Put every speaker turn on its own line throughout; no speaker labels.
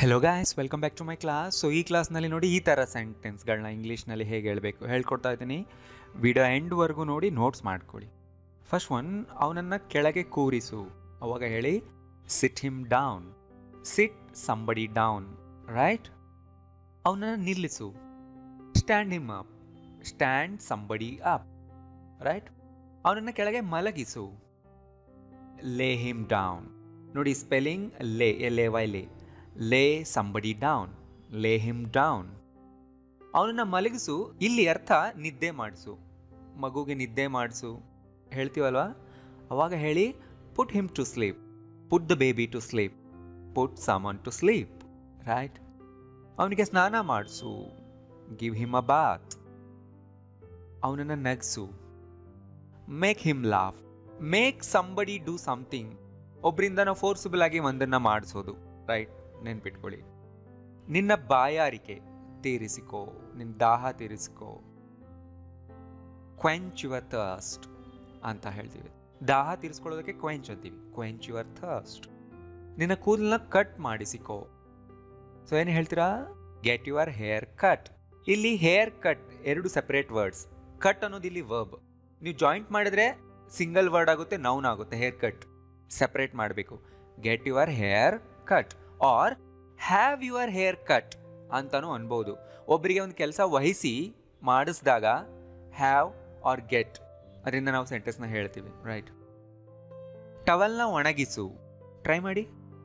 hello guys welcome back to my class so ಈ ಕ್ಲಾಸ್ನಲ್ಲಿ ನೋಡಿ ಈ ಥರ ಸೆಂಟೆನ್ಸ್ಗಳನ್ನ ಇಂಗ್ಲೀಷ್ನಲ್ಲಿ ಹೇಗೆ ಹೇಳಬೇಕು ಹೇಳ್ಕೊಡ್ತಾ ಇದ್ದೀನಿ ವಿಡಿಯೋ ಎಂಡ್ವರೆಗೂ ನೋಡಿ ನೋಟ್ಸ್ ಮಾಡ್ಕೊಳ್ಳಿ ಫಸ್ಟ್ ಒನ್ ಅವನನ್ನು ಕೆಳಗೆ ಕೂರಿಸು ಅವಾಗ ಹೇಳಿ sit him down sit somebody down right ಅವನನ್ನು ನಿಲ್ಲಿಸು stand him up stand somebody up right ಅವನನ್ನು ಕೆಳಗೆ ಮಲಗಿಸು ಲೇ ಹಿಮ್ ಡೌನ್ ನೋಡಿ spelling lay L A Y lay lay somebody down lay him down ಅವನನ್ನ ಮಲಗಿಸು ಇಲ್ಲಿ ಅರ್ಥ ನಿದ್ದೆ ಮಾಡಿಸು ಮಗುಗೆ ನಿದ್ದೆ ಮಾಡಿಸು ಹೇಳ್ತೀವಲ್ವಾ ಅವಾಗ ಹೇಳಿ put him to sleep put the baby to sleep put someone to sleep right ಅವನಿಗೆ ಸ್ನಾನ ಮಾಡಿಸು ಗಿವ್ ಹಿಮ್ ಅ ಬಾತ್ ಅವನನ್ನು ನಗ್ಸು make him laugh make somebody do something ಒಬ್ಬರಿಂದ ನಾವು ಫೋರ್ಸಿಬಲ್ ಆಗಿ ಒಂದನ್ನು ಮಾಡಿಸೋದು ರೈಟ್ ನೆನ್ಪಿಟ್ಕೊಳ್ಳಿ ನಿನ್ನ ಬಾಯಾರಿಕೆ ತೀರಿಸಿಕೋ ನಿನ್ನ ದಾಹ ತೀರಿಸಿಕೋ ಕ್ವೆಂಚ್ ಯುವರ್ ಥರ್ಸ್ಟ್ ಅಂತ ಹೇಳ್ತೀವಿ ದಾಹ ತೀರಿಸ್ಕೊಳ್ಳೋದಕ್ಕೆ ಕ್ವೆಂಚ್ ಅಂತೀವಿ ಕ್ವೆಂಚ್ ಯುವರ್ ಥರ್ಸ್ಟ್ ನಿನ್ನ ಕೂದಲನ್ನ ಕಟ್ ಮಾಡಿಸಿಕೋ ಸೊ ಏನು ಹೇಳ್ತೀರಾ ಗೆಟ್ ಯುವರ್ ಹೇರ್ ಕಟ್ ಇಲ್ಲಿ ಹೇರ್ ಕಟ್ ಎರಡು ಸೆಪರೇಟ್ ವರ್ಡ್ಸ್ ಕಟ್ ಅನ್ನೋದು ಇಲ್ಲಿ ವರ್ಬ್ ನೀವು ಜಾಯಿಂಟ್ ಮಾಡಿದ್ರೆ ಸಿಂಗಲ್ ವರ್ಡ್ ಆಗುತ್ತೆ ನೌನ್ ಆಗುತ್ತೆ ಹೇರ್ ಕಟ್ ಸೆಪರೇಟ್ ಮಾಡಬೇಕು get your hair cut or have your hair cut ಅಂತಾನು ಅನ್ಬೋದು ಒಬ್ಬರಿಗೆ ಒಂದು ಕೆಲಸ ವಹಿಸಿ ಮಾಡಿಸಿದಾಗ ಹ್ಯಾವ್ ಆರ್ ಗೆಟ್ ಅದರಿಂದ ನಾವು ಸೆಂಟೆನ್ಸ್ನ ಹೇಳ್ತೀವಿ ರೈಟ್ ಟವಲ್ನ ಒಣಗಿಸು ಟ್ರೈ ಮಾಡಿ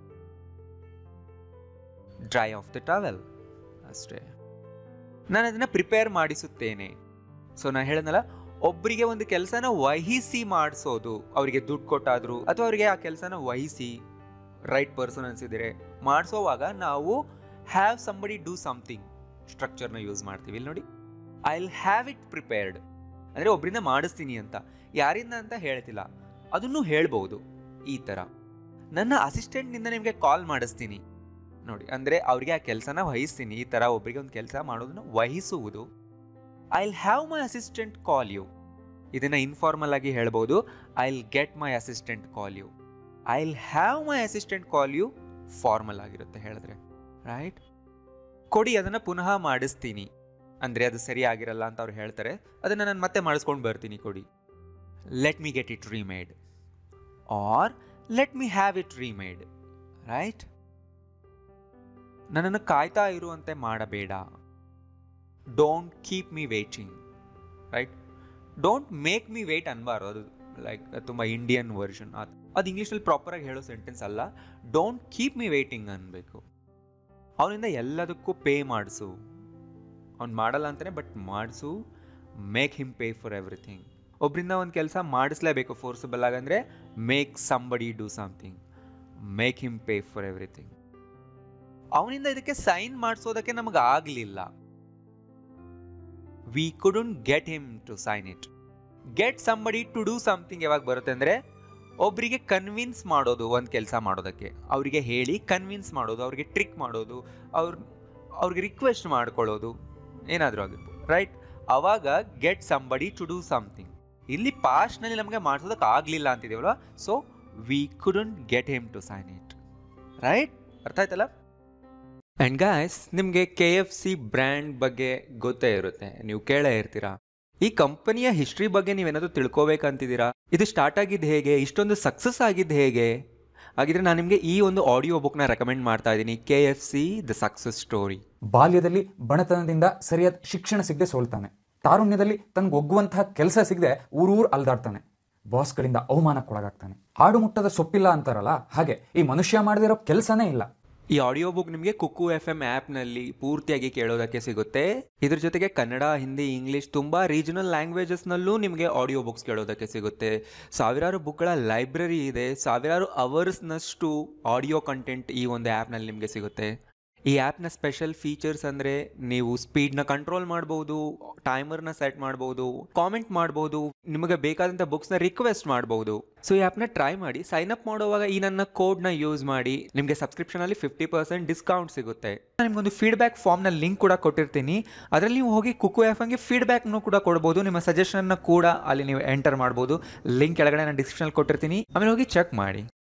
ಡ್ರೈ ಆಫ್ ದ ಟವೆಲ್ ಅಷ್ಟೇ ನಾನು ಅದನ್ನು ಪ್ರಿಪೇರ್ ಮಾಡಿಸುತ್ತೇನೆ ಸೊ ನಾನು ಹೇಳಿದ್ನಲ್ಲ ಒಬ್ಬರಿಗೆ ಒಂದು ಕೆಲಸನ ವಹಿಸಿ ಮಾಡಿಸೋದು ಅವರಿಗೆ ದುಡ್ಡು ಕೊಟ್ಟಾದ್ರು ಅಥವಾ ಅವರಿಗೆ ಆ ಕೆಲಸನ ವಹಿಸಿ ರೈಟ್ ಪರ್ಸನ್ ಅನ್ಸಿದ್ರೆ ಮಾಡಿಸೋವಾಗ ನಾವು ಹ್ಯಾವ್ ಸಂಬಡಿ ಡೂ ಸಮಥಿಂಗ್ ಸ್ಟ್ರಕ್ಚರ್ನ ಯೂಸ್ ಮಾಡ್ತೀವಿ ಇಲ್ಲಿ ನೋಡಿ I will have it prepared ಅಂದರೆ ಒಬ್ಬರಿಂದ ಮಾಡಿಸ್ತೀನಿ ಅಂತ ಯಾರಿಂದ ಅಂತ ಹೇಳ್ತಿಲ್ಲ ಅದನ್ನು ಹೇಳ್ಬೋದು ಈ ಥರ ನನ್ನ ಅಸಿಸ್ಟೆಂಟ್ನಿಂದ ನಿಮಗೆ ಕಾಲ್ ಮಾಡಿಸ್ತೀನಿ ನೋಡಿ ಅಂದರೆ ಅವರಿಗೆ ಆ ಕೆಲಸನ ವಹಿಸ್ತೀನಿ ಈ ಥರ ಒಬ್ಬರಿಗೆ ಒಂದು ಕೆಲಸ ಮಾಡೋದನ್ನ ವಹಿಸುವುದು I will have my assistant call you ಇದನ್ನು ಇನ್ಫಾರ್ಮಲ್ ಆಗಿ ಹೇಳ್ಬೋದು I will get my assistant call you I will have my assistant call you formal ಆಗಿರುತ್ತೆ ಹೇಳಿದ್ರೆ ರೈಟ್ ಕೊಡಿ ಅದನ್ನು ಪುನಃ ಮಾಡಿಸ್ತೀನಿ ಅಂದರೆ ಅದು ಸರಿ ಆಗಿರಲ್ಲ ಅಂತ ಅವ್ರು ಹೇಳ್ತಾರೆ ಅದನ್ನು ನಾನು ಮತ್ತೆ ಮಾಡಿಸ್ಕೊಂಡು ಬರ್ತೀನಿ ಕೊಡಿ let me get it remade or let me have it remade right ನನ್ನನ್ನು ಕಾಯ್ತಾ ಇರುವಂತೆ ಮಾಡಬೇಡ don't keep me waiting right don't make me wait ಅನ್ಬಾರ್ದು ಅದು ಲೈಕ್ ತುಂಬ ಇಂಡಿಯನ್ ವರ್ಷನ್ ಅದು ಅದು ಇಂಗ್ಲೀಷಲ್ಲಿ ಪ್ರಾಪರಾಗಿ ಹೇಳೋ ಸೆಂಟೆನ್ಸ್ ಅಲ್ಲ ಡೋಂಟ್ ಕೀಪ್ ಮಿ ವೇಟಿಂಗ್ ಅನ್ಬೇಕು ಅವನಿಂದ ಎಲ್ಲದಕ್ಕೂ ಪೇ ಮಾಡಿಸು ಅವ್ನು ಮಾಡಲ್ಲ ಅಂತಾನೆ ಬಟ್ ಮಾಡಿಸು make him pay for everything ಒಬ್ಬರಿಂದ ಒಂದು ಕೆಲಸ ಮಾಡಿಸ್ಲೇಬೇಕು ಫೋರ್ಸಬಲ್ ಆಗಂದರೆ make somebody do something make him pay for everything ಅವನಿಂದ ಇದಕ್ಕೆ ಸೈನ್ ಮಾಡಿಸೋದಕ್ಕೆ ನಮಗೆ ಆಗಲಿಲ್ಲ we couldn't get him to sign it get somebody to do something ಯಾವಾಗ ಬರುತ್ತೆ ಅಂದರೆ ಒಬ್ಬರಿಗೆ ಕನ್ವಿನ್ಸ್ ಮಾಡೋದು ಒಂದು ಕೆಲಸ ಮಾಡೋದಕ್ಕೆ ಅವರಿಗೆ ಹೇಳಿ ಕನ್ವಿನ್ಸ್ ಮಾಡೋದು ಅವ್ರಿಗೆ ಟ್ರಿಕ್ ಮಾಡೋದು ಅವ್ರ ಅವ್ರಿಗೆ ರಿಕ್ವೆಸ್ಟ್ ಮಾಡ್ಕೊಳ್ಳೋದು ಏನಾದರೂ ಆಗಿರ್ಬೋದು ರೈಟ್ ಅವಾಗ get somebody to do something ಇಲ್ಲಿ ಪಾಸ್ಟ್ನಲ್ಲಿ ನಮಗೆ ಮಾಡಿಸೋದಕ್ಕೆ ಆಗಲಿಲ್ಲ ಅಂತಿದ್ದೀವಲ್ವ so we couldn't get him to sign it right ಅರ್ಥ ಆಯ್ತಲ್ಲ ಆ್ಯಂಡ್ ಗಾಯ್ಸ್ ನಿಮಗೆ ಕೆ ಎಫ್ ಸಿ ಬ್ರ್ಯಾಂಡ್ ಬಗ್ಗೆ ಗೊತ್ತೇ ಇರುತ್ತೆ ನೀವು ಕೇಳೇ ಇರ್ತೀರಾ ಈ ಕಂಪನಿಯ ಹಿಸ್ಟ್ರಿ ಬಗ್ಗೆ ನೀವೇನಾದರೂ ತಿಳ್ಕೊಬೇಕಂತಿದ್ದೀರಾ ಇದು ಸ್ಟಾರ್ಟ್ ಆಗಿದ್ದು ಹೇಗೆ ಇಷ್ಟೊಂದು ಸಕ್ಸಸ್ ಆಗಿದ್ದು ಹೇಗೆ ಹಾಗಿದ್ರೆ ನಾನು ನಿಮಗೆ ಈ ಒಂದು ಆಡಿಯೋ ಬುಕ್ನ ರೆಕಮೆಂಡ್ ಮಾಡ್ತಾ ಇದ್ದೀನಿ K F C the success story
ಬಾಲ್ಯದಲ್ಲಿ ಬಣತನದಿಂದ ಸರಿಯಾದ ಶಿಕ್ಷಣ ಸಿಗದೆ ಸೋಲ್ತಾನೆ ತಾರುಣ್ಯದಲ್ಲಿ ತನ್ಗೆ ಒಗ್ಗುವಂತಹ ಕೆಲಸ ಸಿಗದೆ ಊರೂರು ಅಲ್ದಾಡ್ತಾನೆ ಬಾಸ್ಗಳಿಂದ ಅವಮಾನಕ್ಕೊಳಗಾಗ್ತಾನೆ ಆಡು ಮುಟ್ಟದ ಸೊಪ್ಪಿಲ್ಲ ಅಂತಾರಲ್ಲ ಹಾಗೆ ಈ ಮನುಷ್ಯ ಮಾಡದಿರೋ ಕೆಲಸನೇ ಇಲ್ಲ
ಈ ಆಡಿಯೋ ಬುಕ್ ನಿಮಗೆ ಕುಕ್ಕು ಎಫ್ ಎಂ ಆ್ಯಪ್ನಲ್ಲಿ ಪೂರ್ತಿಯಾಗಿ ಕೇಳೋದಕ್ಕೆ ಸಿಗುತ್ತೆ ಇದ್ರ ಜೊತೆಗೆ ಕನ್ನಡ ಹಿಂದಿ ಇಂಗ್ಲೀಷ್ ತುಂಬ ರೀಜನಲ್ ಲ್ಯಾಂಗ್ವೇಜಸ್ನಲ್ಲೂ ನಿಮಗೆ ಆಡಿಯೋ ಬುಕ್ಸ್ ಕೇಳೋದಕ್ಕೆ ಸಿಗುತ್ತೆ ಸಾವಿರಾರು ಬುಕ್ಗಳ ಲೈಬ್ರರಿ ಇದೆ ಸಾವಿರಾರು ಅವರ್ಸ್ನಷ್ಟು ಆಡಿಯೋ ಕಂಟೆಂಟ್ ಈ ಒಂದು ಆ್ಯಪ್ನಲ್ಲಿ ನಿಮಗೆ ಸಿಗುತ್ತೆ ಈ ಆ್ಯಪ್ನ ಸ್ಪೆಷಲ್ ಫೀಚರ್ಸ್ ಅಂದರೆ ನೀವು ಸ್ಪೀಡ್ನ ಕಂಟ್ರೋಲ್ ಮಾಡ್ಬೋದು ಟೈಮರ್ನ ಸೆಟ್ ಮಾಡ್ಬೋದು ಕಾಮೆಂಟ್ ಮಾಡ್ಬೋದು ನಿಮಗೆ ಬೇಕಾದಂಥ ಬುಕ್ಸ್ನ ರಿಕ್ವೆಸ್ಟ್ ಮಾಡ್ಬೋದು ಸೊ ಈ ಆ್ಯಪ್ನ ಟ್ರೈ ಮಾಡಿ ಸೈನ್ ಅಪ್ ಮಾಡುವಾಗ ಈ ನನ್ನ ಕೋಡ್ನ ಯೂಸ್ ಮಾಡಿ ನಿಮಗೆ ಸಬ್ಸ್ಕ್ರಿಪ್ಷನಲ್ಲಿ ಫಿಫ್ಟಿ ಪರ್ಸೆಂಟ್ ಡಿಸ್ಕೌಂಟ್ ಸಿಗುತ್ತೆ ನಾನು ನಿಮ್ಗೊಂದು ಫೀಡ್ಬ್ಯಾಕ್ ಫಾರ್ಮ್ನ ಲಿಂಕ್ ಕೂಡ ಕೊಟ್ಟಿರ್ತೀನಿ ಅದರಲ್ಲಿ ನೀವು ಹೋಗಿ ಕುಕ್ಕು ಎಫ್ಗೆ ಫೀಡ್ಬ್ಯಾಕ್ನು ಕೂಡ ಕೊಡ್ಬೋದು ನಿಮ್ಮ ಸಜೆಷನ್ನ ಕೂಡ ಅಲ್ಲಿ ನೀವು ಎಂಟರ್ ಮಾಡ್ಬೋದು ಲಿಂಕ್ ಕೆಳಗಡೆ ನಾನು ಡಿಸ್ಕ್ರಿಪ್ಷನಲ್ಲಿ ಕೊಟ್ಟಿರ್ತೀನಿ ಆಮೇಲೆ ಹೋಗಿ ಚೆಕ್ ಮಾಡಿ